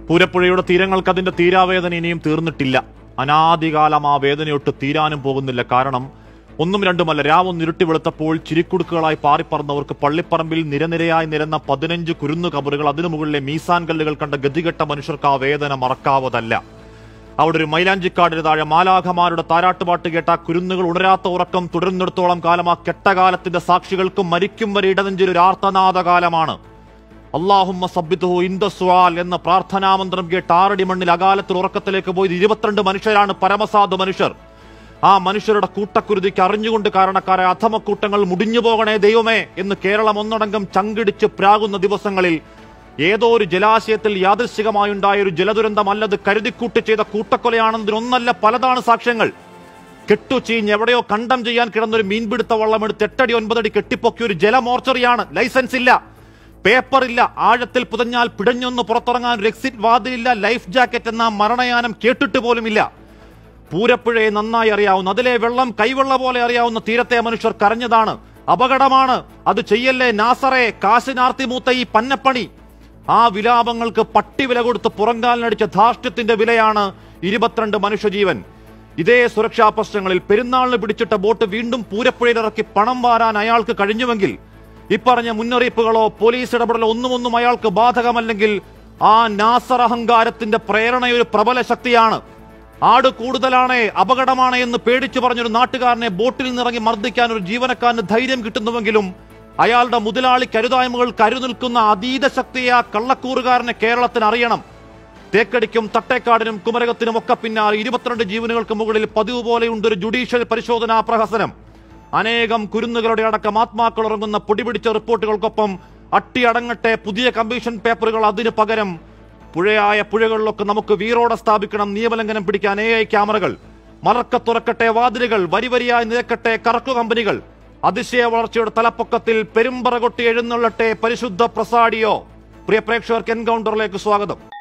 പൂരപ്പുഴയുടെ തീരങ്ങൾക്ക് അതിന്റെ തീരാവേദന ഇനിയും തീർന്നിട്ടില്ല അനാദികാലം ആ വേദനയൊട്ട് തീരാനും പോകുന്നില്ല കാരണം ഒന്നും രണ്ടുമല്ല രാവൊന്ന് ഇരുട്ടി വെളുത്തപ്പോൾ ചിരിക്കുടുക്കുകളായി പാറിപ്പറന്നവർക്ക് പള്ളിപ്പറമ്പിൽ നിരനിരയായി നിരന്ന പതിനഞ്ച് കുരുന്നു കബറുകൾ അതിനു മുകളിലെ മീസാൻ കല്ലുകൾ കണ്ട ഗതികെട്ട മനുഷ്യർക്ക് ആ വേദന മറക്കാവതല്ല അവിടെ ഒരു മൈലാഞ്ചിക്കാടിന് താഴെ മാലാഖമാരുടെ താരാട്ടുപാട്ട് കേട്ട ആ കുരുന്നുകൾ ഉണരാത്ത ഉറക്കം തുടരുന്നിടത്തോളം കാലം ആ കെട്ടകാലത്തിന്റെ സാക്ഷികൾക്കും മരിക്കും വരെ ഇടനെഞ്ചിൽ ഒരു ആർത്തനാദകാലമാണ് അള്ളാഹുമ്മ സബ്ബിത്തുഹു ഇൻദസ്വാൽ എന്ന പ്രാർത്ഥനാമന്ത്രം കേട്ട് ആറടി മണ്ണിൽ അകാലത്തിൽ ഉറക്കത്തിലേക്ക് പോയത് ഇരുപത്തിരണ്ട് മനുഷ്യരാണ് പരമസാധു മനുഷ്യർ ആ മനുഷ്യരുടെ കൂട്ടക്കുരുതിക്ക് അറിഞ്ഞുകൊണ്ട് കാരണക്കാരെ അധമക്കൂട്ടങ്ങൾ മുടിഞ്ഞു പോകണേ ദൈവമേ എന്ന് കേരളം ഒന്നടങ്കം ചങ്കിടിച്ച് പ്രാകുന്ന ദിവസങ്ങളിൽ ഏതോ ഒരു ജലാശയത്തിൽ യാദൃശികമായുണ്ടായ ഒരു ജലദുരന്തമല്ലത് കരുതിക്കൂട്ടി ചെയ്ത കൂട്ടക്കൊലയാണെന്നതിനൊന്നല്ല പലതാണ് സാക്ഷ്യങ്ങൾ കെട്ടു ചീഞ്ഞ് എവിടെയോ കണ്ടം ചെയ്യാൻ കിടന്നൊരു മീൻപിടുത്ത വള്ളമെടുത്ത് എട്ടടി ഒൻപതടി കെട്ടിപ്പൊക്കിയ ഒരു ജലമോർച്ചറിയാണ് ലൈസൻസ് ഇല്ല പേപ്പർ ഇല്ല ആഴത്തിൽ പുതഞ്ഞാൽ പിടഞ്ഞൊന്ന് പുറത്തിറങ്ങാൻ ഒരു എക്സിറ്റ് വാതിലില്ല ലൈഫ് ജാക്കറ്റ് എന്ന മരണയാനം കേട്ടിട്ട് പോലുമില്ല പൂരപ്പുഴയെ നന്നായി അറിയാവുന്ന അതിലെ വെള്ളം കൈവെള്ള പോലെ അറിയാവുന്ന തീരത്തെ മനുഷ്യർ കരഞ്ഞതാണ് അപകടമാണ് അത് ചെയ്യല്ലേ നാസറെ കാശിനാർത്തി മൂത്ത ഈ പന്നപ്പണി ആ വിലാപങ്ങൾക്ക് പട്ടി വില കൊടുത്ത് പുറങ്കാലിനടിച്ച ധാർഷ്ട്യത്തിന്റെ വിലയാണ് ഇരുപത്തിരണ്ട് മനുഷ്യജീവൻ ഇതേ സുരക്ഷാ പ്രശ്നങ്ങളിൽ പെരുന്നാളിന് പിടിച്ചിട്ട ബോട്ട് വീണ്ടും പൂരപ്പുഴയിലിറക്കി പണം വാരാൻ അയാൾക്ക് കഴിഞ്ഞുവെങ്കിൽ ഇപ്പറഞ്ഞ മുന്നറിയിപ്പുകളോ പോലീസ് ഇടപെടലോ ഒന്നുമൊന്നും അയാൾക്ക് ബാധകമല്ലെങ്കിൽ ആ നാസർ അഹങ്കാരത്തിന്റെ പ്രേരണയൊരു പ്രബല ശക്തിയാണ് ആട് കൂടുതലാണ് അപകടമാണ് എന്ന് പേടിച്ചു പറഞ്ഞൊരു നാട്ടുകാരനെ ബോട്ടിൽ നിന്നിറങ്ങി മർദ്ദിക്കാൻ ഒരു ജീവനക്കാരന് ധൈര്യം കിട്ടുന്നുവെങ്കിലും അയാളുടെ മുതലാളി കരുതായ്മകൾ കരുനിൽക്കുന്ന അതീത ശക്തിയെ ആ കള്ളക്കൂറുകാരനെ കേരളത്തിന് അറിയണം തേക്കടിക്കും തട്ടേക്കാടിനും കുമരകത്തിനും ഒക്കെ പിന്നാലെ ഇരുപത്തിരണ്ട് ജീവനുകൾക്ക് മുകളിൽ പതിവ് പോലെയുണ്ട് ഒരു ജുഡീഷ്യൽ പരിശോധനാ പ്രഹസനം അനേകം കുരുന്നുകളുടെ അടക്കം ആത്മാക്കൾ ഉറങ്ങുന്ന പൊടിപിടിച്ച റിപ്പോർട്ടുകൾക്കൊപ്പം അട്ടിയടങ്ങട്ടെ പുതിയ കമ്മീഷൻ പേപ്പറുകൾ അതിനു പകരം പുഴയായ പുഴകളിലൊക്കെ നമുക്ക് വീറോടെ സ്ഥാപിക്കണം നിയമലംഘനം പിടിക്കാൻ എ ഐ ക്യാമറകൾ മറക്ക തുറക്കട്ടെ വാതിലുകൾ വരി വരിയായി നിരക്കട്ടെ കറക്കു കമ്പനികൾ അതിശയ വളർച്ചയുടെ തലപ്പൊക്കത്തിൽ പെരുമ്പറ കൊട്ടി എഴുന്നള്ളട്ടെ പരിശുദ്ധ പ്രസാഡിയോ പ്രിയ പ്രേക്ഷകർക്ക് എൻകൗണ്ടറിലേക്ക് സ്വാഗതം